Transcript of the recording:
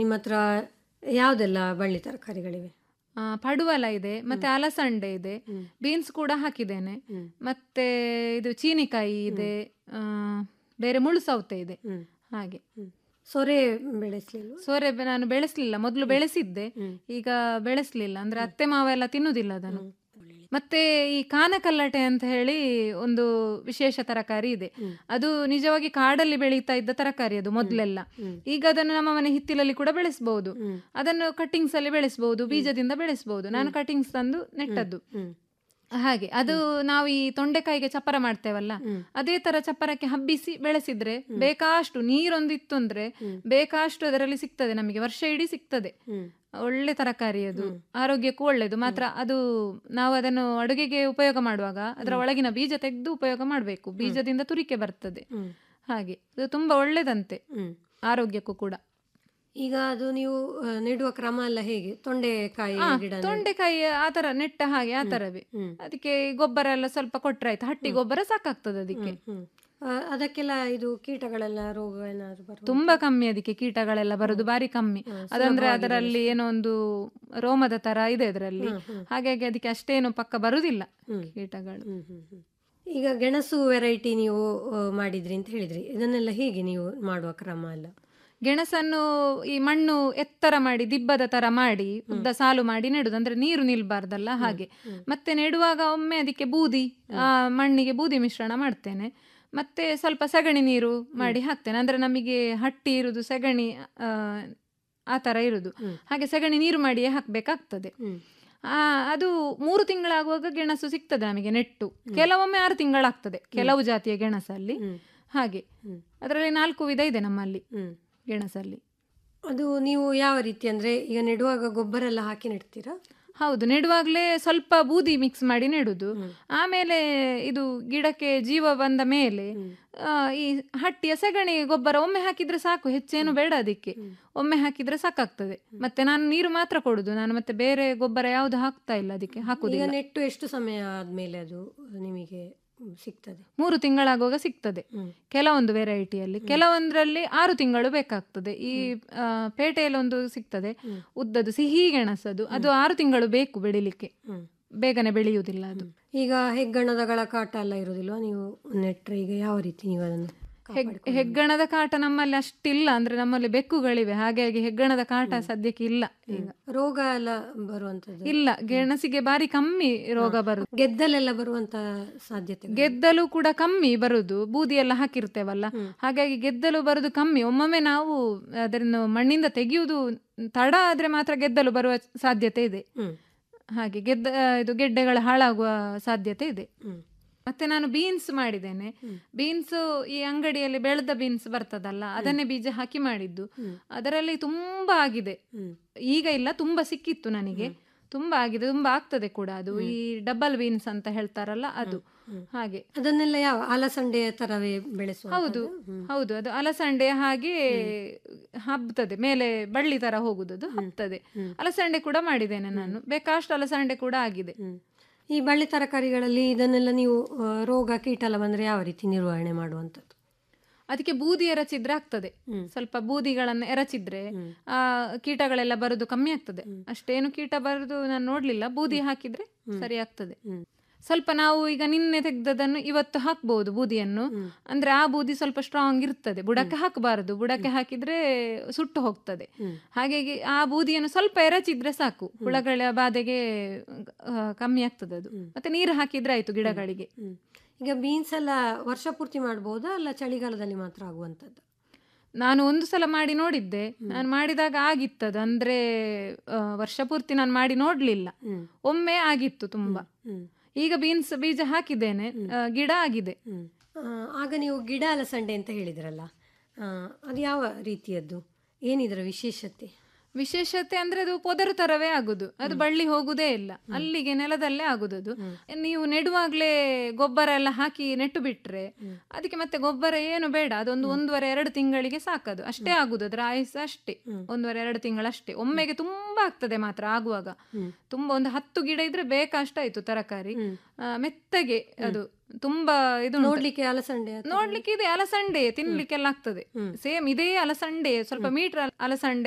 ನಿಮ್ಮ ಹತ್ರ ಯಾವುದೆಲ್ಲ ಬಳ್ಳಿ ತರಕಾರಿಗಳಿವೆ ಆ, ಪಡುವಲ ಇದೆ ಮತ್ತೆ ಅಲಸಂಡೆ ಇದೆ ಹ್ಮ್. ಬೀನ್ಸ್ ಕೂಡ ಹಾಕಿದ್ದೇನೆ ಹ್ಮ್. ಮತ್ತೆ ಇದು ಚೀನಿಕಾಯಿ ಇದೆ ಆ, ಬೇರೆ ಮುಳ್ಳು ಸೌತೆ ಇದೆ ಹ್ಮ್. ಹಾಗೆ ಸೊರೆ ಬೆಳೆಸ್ಲಿಲ್ವ ಸೋರೆ ಬೆ- ನಾನು ಬೆಳೆಸ್ಲಿಲ್ಲ ಮೊದಲು ಬೆಳೆಸಿದ್ದೆ ಹ್ಮ್. ಈಗ ಬೆಳೆಸ್ಲಿಲ್ಲ ಅಂದ್ರೆ ಅತ್ತೆ ಮಾವ ಎಲ್ಲ ತಿನ್ನುದಿಲ್ಲ ಅದನ್ನು ಮತ್ತೆ ಈ ಕಾನಕಲ್ಲಟೆ ಅಂತ ಹೇಳಿ ಒಂದು ವಿಶೇಷ ತರಕಾರಿ ಇದೆ ಹ್ಮ್. ಅದು ನಿಜವಾಗಿ ಕಾಡಲ್ಲಿ ಬೆಳೀತಾ ಇದ್ದ ತರಕಾರಿ ಅದು ಮೊದಲೆಲ್ಲ ಹ್ಮ್. ಈಗ ಅದನ್ನು ನಮ್ಮ ಮನೆ ಹಿತ್ತಿಲಲ್ಲಿ ಕೂಡ ಬೆಳೆಸಬಹುದು ಹ್ಮ್. ಅದನ್ನು ಕಟ್ಟಿಂಗ್ಸ್ ಅಲ್ಲಿ ಬೆಳೆಸಬಹುದು ಬೀಜದಿಂದ ಬೆಳೆಸಬಹುದು ನಾನು ಕಟ್ಟಿಂಗ್ಸ್ ತಂದು ನೆಟ್ಟದ್ದು ಹ್ಮ್. ಹಾಗೆ ಅದು ನಾವು ಈ ತೊಂಡೆಕಾಯಿಗೆ ಚಪ್ಪರ ಮಾಡ್ತೇವಲ್ಲ ಹ್ಮ್. ಅದೇ ತರ ಚಪ್ಪರಕ್ಕೆ ಹಬ್ಬಿಸಿ ಬೆಳೆಸಿದ್ರೆ ಬೇಕಾಷ್ಟು ನೀರೊಂದಿತ್ತು ಅಂದ್ರೆ ಹ್ಮ್. ಬೇಕಾಷ್ಟು ಅದರಲ್ಲಿ ಸಿಗ್ತದೆ ನಮಗೆ ವರ್ಷ ಇಡೀ ಸಿಗ್ತದೆ ಹ್ಮ್. ಒಳ್ಳೆ ತರಕಾರಿ ಅದು ಆರೋಗ್ಯಕ್ಕೂ ಒಳ್ಳೇದು ಮಾತ್ರ ಅದು ನಾವು ಅದನ್ನು ಅಡುಗೆಗೆ ಉಪಯೋಗ ಮಾಡುವಾಗ ಅದರ ಒಳಗಿನ ಬೀಜ ತೆಗೆದು ಉಪಯೋಗ ಮಾಡಬೇಕು ಬೀಜದಿಂದ ತುರಿಕೆ ಬರ್ತದೆ ಹ್ಮ್. ಹಾಗೆ ಅದು ತುಂಬಾ ಒಳ್ಳೇದಂತೆ ಹ್ಮ್. ಆರೋಗ್ಯಕ್ಕೂ ಕೂಡ ಈಗ ಅದು ನೀವು ಆ, ನೆಡುವ ಕ್ರಮ ಎಲ್ಲ ಹೇಗೆ ತೊಂಡೆಕಾಯಿ ಆ, ಗಿಡ ತೊಂಡೆಕಾಯಿ ಆತರ ನೆಟ್ಟ ಹಾಗೆ ಆ ತರವೇ ಹ್ಮ್. ಅದಕ್ಕೆ ಗೊಬ್ಬರ ಎಲ್ಲ ಸ್ವಲ್ಪ ಕೊಟ್ರೆ ಆಯ್ತು ಹಟ್ಟಿ ಗೊಬ್ಬರ ಸಾಕಾಗ್ತದೆ ಅದಕ್ಕೆ ಹ್ಮ್. ಆ, ಅದಕ್ಕೆಲ್ಲ ಇದು ಕೀಟಗಳೆಲ್ಲ ರೋಗ ಏನಾದ್ರು ಬರುವ ತುಂಬಾ ಕಮ್ಮಿ ಅದಕ್ಕೆ ಕೀಟಗಳೆಲ್ಲ ಬರೋದು ಬಾರಿ ಕಮ್ಮಿ ಅದಂದ್ರೆ ಅದರಲ್ಲಿ ಏನೋ ಒಂದು ರೋಮದ ತರ ಇದೆ ಅದರಲ್ಲಿ ಹಾಗಾಗಿ ಅದಕ್ಕೆ ಅಷ್ಟೇನು ಪಕ್ಕ ಬರುದಿಲ್ಲ ಕೀಟಗಳು ಹ್ಮ್, ಹ್ಮ್, ಹ್ಮ್. ಈಗ ಗೆಣಸು ವೆರೈಟಿ ನೀವು ಆ, ಮಾಡಿದ್ರಿ ಅಂತ ಹೇಳಿದ್ರಿ ಇದನ್ನೆಲ್ಲ ಹೇಗೆ ನೀವು ಮಾಡುವ ಕ್ರಮ ಎಲ್ಲ ಗೆಣಸನ್ನು ಈ ಮಣ್ಣು ಎತ್ತರ ಮಾಡಿ ದಿಬ್ಬದ ತರ ಮಾಡಿ ಉದ್ದ ಸಾಲು ಮಾಡಿ ನೆಡುದು ಅಂದ್ರೆ ನೀರು ನಿಲ್ಬಾರ್ದಲ್ಲ ಹಾಗೆ ಮತ್ತೆ ನೆಡುವಾಗ ಒಮ್ಮೆ ಅದಕ್ಕೆ ಬೂದಿ ಆ ಮಣ್ಣಿಗೆ ಬೂದಿ ಮಿಶ್ರಣ ಮಾಡ್ತೇನೆ ಮತ್ತೆ ಸ್ವಲ್ಪ ಸಗಣಿ ನೀರು ಮಾಡಿ ಹಾಕ್ತೇನೆ ಅಂದ್ರೆ ನಮಗೆ ಹಟ್ಟಿ ಇರುದು ಸಗಣಿ ಆ, ಆ ತರ ಇರುದು ಹಾಗೆ ಸಗಣಿ ನೀರು ಮಾಡಿಯೇ ಹಾಕ್ಬೇಕಾಗ್ತದೆ ಹ್ಮ್. ಆ, ಅದು ಮೂರು ತಿಂಗಳಾಗುವಾಗ ಗೆಣಸು ಸಿಗ್ತದೆ ನಮಗೆ ನೆಟ್ಟು ಕೆಲವೊಮ್ಮೆ ಆರು ತಿಂಗಳಾಗ್ತದೆ ಕೆಲವು ಜಾತಿಯ ಗೆಣಸಲ್ಲಿ ಹಾಗೆ ಅದರಲ್ಲಿ ನಾಲ್ಕು ವಿಧ ಇದೆ ನಮ್ಮಲ್ಲಿ ಹ್ಮ್. ಗೆಣಸಲ್ಲಿ ಅದು ನೀವು ಯಾವ ರೀತಿ ಅಂದ್ರೆ ಈಗ ನೆಡುವಾಗ ಗೊಬ್ಬರ ಎಲ್ಲ ಹಾಕಿ ನೆಡ್ತೀರಾ ಹೌದು ನೆಡುವಾಗಲೇ ಸ್ವಲ್ಪ ಬೂದಿ ಮಿಕ್ಸ್ ಮಾಡಿ ನೆಡುದು ಆಮೇಲೆ ಇದು ಗಿಡಕ್ಕೆ ಜೀವ ಬಂದ ಮೇಲೆ ಆ, ಈ ಹಟ್ಟಿಯ ಸಗಣಿ ಗೊಬ್ಬರ ಒಮ್ಮೆ ಹಾಕಿದ್ರೆ ಸಾಕು ಹೆಚ್ಚೇನು ಬೇಡ ಅದಕ್ಕೆ ಒಮ್ಮೆ ಹಾಕಿದ್ರೆ ಸಾಕಾಗ್ತದೆ ಮತ್ತೆ ನಾನು ನೀರು ಮಾತ್ರ ಕೊಡುದು ನಾನು ಮತ್ತೆ ಬೇರೆ ಗೊಬ್ಬರ ಯಾವುದು ಹಾಕ್ತಾ ಇಲ್ಲ ಅದಕ್ಕೆ ಈಗ ಹಾಕುದಿಲ್ಲ ನೆಟ್ಟು ಎಷ್ಟು ಸಮಯ ಆದ್ಮೇಲೆ ಅದು ನಿಮಗೆ ಹ್ಮ್, ಸಿಗ್ತದೆ ಮೂರು ತಿಂಗಳಾಗುವಾಗ ಸಿಗ್ತದೆ ಕೆಲವೊಂದು ವೆರೈಟಿಯಲ್ಲಿ ಕೆಲವೊಂದರಲ್ಲಿ ಆರು ತಿಂಗಳು ಬೇಕಾಗ್ತದೆ ಈ ಆ, ಪೇಟೆಯಲ್ಲಿ ಒಂದು ಸಿಗ್ತದೆ ಉದ್ದದು ಸಿಹಿ ಗೆಣಸದು ಅದು ಆರು ತಿಂಗಳು ಬೇಕು ಬೆಳಿಲಿಕ್ಕೆ ಹ್ಮ್. ಬೇಗನೆ ಬೆಳೆಯುವುದಿಲ್ಲ ಅದು ಈಗ ಹೆಗ್ಗಣದಗಳ ಕಾಟ ಎಲ್ಲ ಇರುದಿಲ್ವಾ ನೀವು ನೆಟ್ರೆ ಈಗ ಯಾವ ರೀತಿ ನೀವು ಅದನ್ನು ಹೆಗ್ ಹೆಗ್ಗಣದ ಕಾಟ ನಮ್ಮಲ್ಲಿ ಅಷ್ಟಿಲ್ಲ ಅಂದ್ರೆ ನಮ್ಮಲ್ಲಿ ಬೆಕ್ಕುಗಳಿವೆ ಹಾಗಾಗಿ ಹೆಗ್ಗಣದ ಕಾಟ ಸದ್ಯಕ್ಕೆ ಇಲ್ಲ ಈಗ ರೋಗ ಎಲ್ಲ ಬರುವಂತದ್ದು ಇಲ್ಲ ಗೆಣಸಿಗೆ ಬಾರಿ ಕಮ್ಮಿ ರೋಗ ಬರುದು ಗೆದ್ದಲೆಲ್ಲ ಬರುವಂತ ಸಾಧ್ಯತೆ ಗೆದ್ದಲು ಕೂಡ ಕಮ್ಮಿ ಬರುದು ಬೂದಿ ಎಲ್ಲ ಹಾಕಿರ್ತೇವಲ್ಲ ಹಾಗಾಗಿ ಗೆದ್ದಲು ಬರುದು ಕಮ್ಮಿ ಒಮ್ಮೊಮ್ಮೆ ನಾವು ಅದನ್ನು ಮಣ್ಣಿಂದ ತೆಗೆಯುವುದು ತಡ ಆದ್ರೆ ಮಾತ್ರ ಗೆದ್ದಲು ಬರುವ ಸಾಧ್ಯತೆ ಇದೆ ಹ್ಮ್. ಹಾಗೆ ಗೆದ್ದ ಇದು ಗೆಡ್ಡೆಗಳು ಹಾಳಾಗುವ ಸಾಧ್ಯತೆ ಇದೆ ಹ್ಮ್. ಮತ್ತೆ ನಾನು ಬೀನ್ಸ್ ಮಾಡಿದ್ದೇನೆ ಬೀನ್ಸ್ ಈ ಅಂಗಡಿಯಲ್ಲಿ ಬೆಳೆದ ಬೀನ್ಸ್ ಬರ್ತದಲ್ಲ ಅದನ್ನೇ ಬೀಜ ಹಾಕಿ ಮಾಡಿದ್ದು ಅದರಲ್ಲಿ ತುಂಬಾ ಆಗಿದೆ ಈಗ ಇಲ್ಲ ತುಂಬಾ ಸಿಕ್ಕಿತ್ತು ನನಗೆ ತುಂಬಾ ಆಗಿದೆ ತುಂಬಾ ಆಗ್ತದೆ ಕೂಡ ಅದು ಈ ಡಬಲ್ ಬೀನ್ಸ್ ಅಂತ ಹೇಳ್ತಾರಲ್ಲ ಅದು ಹಾಗೆ ಅದನ್ನೆಲ್ಲ ಯಾವ ಅಲಸಂಡೆಯ ತರವೇ ಬೆಳೆಸುವ ಹೌದು ಹೌದು ಅದು ಅಲಸಂಡೆ ಹಾಗೆ ಹಬ್ತದೆ ಮೇಲೆ ಬಳ್ಳಿ ತರ ಹೋಗುದು ಅದು ಹಬ್ತದೆ ಅಲಸಂಡೆ ಕೂಡ ಮಾಡಿದ್ದೇನೆ ನಾನು ಬೇಕಾಷ್ಟು ಅಲಸಂಡೆ ಕೂಡ ಆಗಿದೆ ಈ ಬಳ್ಳಿ ತರಕಾರಿಗಳಲ್ಲಿ ಇದನ್ನೆಲ್ಲ ನೀವು ಆ, ರೋಗ ಕೀಟ ಎಲ್ಲ ಬಂದ್ರೆ ಯಾವ ರೀತಿ ನಿರ್ವಹಣೆ ಮಾಡುವಂತದ್ದು ಅದಕ್ಕೆ ಬೂದಿ ಎರಚಿದ್ರೆ ಆಗ್ತದೆ ಸ್ವಲ್ಪ ಬೂದಿಗಳನ್ನ ಎರಚಿದ್ರೆ ಆ ಕೀಟಗಳೆಲ್ಲ ಬರುದು ಕಮ್ಮಿ ಆಗ್ತದೆ ಅಷ್ಟೇನು ಕೀಟ ಬರುದು ನಾನು ನೋಡ್ಲಿಲ್ಲ ಬೂದಿ ಹಾಕಿದ್ರೆ ಸರಿ ಆಗ್ತದೆ ಸ್ವಲ್ಪ ನಾವು ಈಗ ನಿನ್ನೆ ತೆಗ್ದದನ್ನು ಇವತ್ತು ಹಾಕ್ಬಹುದು ಬೂದಿಯನ್ನು ಅಂದ್ರೆ ಆ ಬೂದಿ ಸ್ವಲ್ಪ ಸ್ಟ್ರಾಂಗ್ ಇರ್ತದೆ ಬುಡಕ್ಕೆ ಹಾಕಬಾರದು ಬುಡಕ್ಕೆ ಹಾಕಿದ್ರೆ ಸುಟ್ಟು ಹೋಗ್ತದೆ ಹಾಗಾಗಿ ಆ ಬೂದಿಯನ್ನು ಸ್ವಲ್ಪ ಎರಚಿದ್ರೆ ಸಾಕು ಹುಳಗಳ ಬಾಧೆಗೆ ಆ, ಕಮ್ಮಿ ಆಗ್ತದೆ ಅದು ಮತ್ತೆ ನೀರು ಹಾಕಿದ್ರೆ ಆಯ್ತು ಗಿಡಗಳಿಗೆ ಹ್ಮ್. ಈಗ ಬೀನ್ಸ್ ಎಲ್ಲ ವರ್ಷ ಪೂರ್ತಿ ಮಾಡ್ಬೋದಾ ಅಲ್ಲ ಚಳಿಗಾಲದಲ್ಲಿ ಮಾತ್ರ ಆಗುವಂತದ್ದು ನಾನು ಒಂದು ಸಲ ಮಾಡಿ ನೋಡಿದ್ದೆ ನಾನು ಮಾಡಿದಾಗ ಆಗಿತ್ತದು ಅಂದ್ರೆ ಆ, ವರ್ಷ ಪೂರ್ತಿ ನಾನು ಮಾಡಿ ನೋಡ್ಲಿಲ್ಲ ಒಮ್ಮೆ ಆಗಿತ್ತು ತುಂಬಾ ಈಗ ಬೀನ್ಸ್ ಬೀಜ ಹಾಕಿದ್ದೇನೆ ಆ, ಗಿಡ ಆಗಿದೆ ಆ, ಆಗ ನೀವು ಗಿಡ ಅಲಸಂಡೆ ಅಂತ ಹೇಳಿದ್ರಲ್ಲ ಆ, ಅದು ಯಾವ ರೀತಿಯದ್ದು ಏನಿದರ ವಿಶೇಷತೆ ವಿಶೇಷತೆ ಅಂದ್ರೆ ಅದು ಪೊದರು ತರವೇ ಆಗುದು ಅದು ಬಳ್ಳಿ ಹೋಗುದೇ ಇಲ್ಲ ಅಲ್ಲಿಗೆ ನೆಲದಲ್ಲೇ ಆಗುದು ಅದು ನೀವು ನೆಡುವಾಗ್ಲೇ ಗೊಬ್ಬರ ಎಲ್ಲ ಹಾಕಿ ನೆಟ್ಟು ಬಿಟ್ರೆ ಅದಕ್ಕೆ ಮತ್ತೆ ಗೊಬ್ಬರ ಏನು ಬೇಡ ಅದೊಂದು ಒಂದೂವರೆ ಎರಡು ತಿಂಗಳಿಗೆ ಸಾಕದು ಅಷ್ಟೇ ಆಗುದು ಅದರ ಆಯುಸ್ ಅಷ್ಟೇ ಒಂದೂವರೆ ಎರಡು ತಿಂಗಳಷ್ಟೇ ಒಮ್ಮೆಗೆ ತುಂಬಾ ಆಗ್ತದೆ ಮಾತ್ರ ಆಗುವಾಗ ತುಂಬಾ ಒಂದು ಹತ್ತು ಗಿಡ ಇದ್ರೆ ಬೇಕಷ್ಟಾಯ್ತು ತರಕಾರಿ ಆ, ಮೆತ್ತಗೆ ಅದು ತುಂಬಾ ಇದು ಉಂಟು. ನೋಡ್ಲಿಕ್ಕೆ ಅಲಸಂಡೆ ಅಥವಾ- ನೋಡ್ಲಿಕ್ಕೆ ಇದೆ ಅಲಸಂಡೆ ತಿನ್ಲಿಕ್ಕೆಲ್ಲ ಆಗ್ತದೆ ಸೇಮ್ ಇದೇ ಅಲಸಂಡೆ ಸ್ವಲ್ಪ ಮೀಟರ್ ಅಲಸಂಡೆ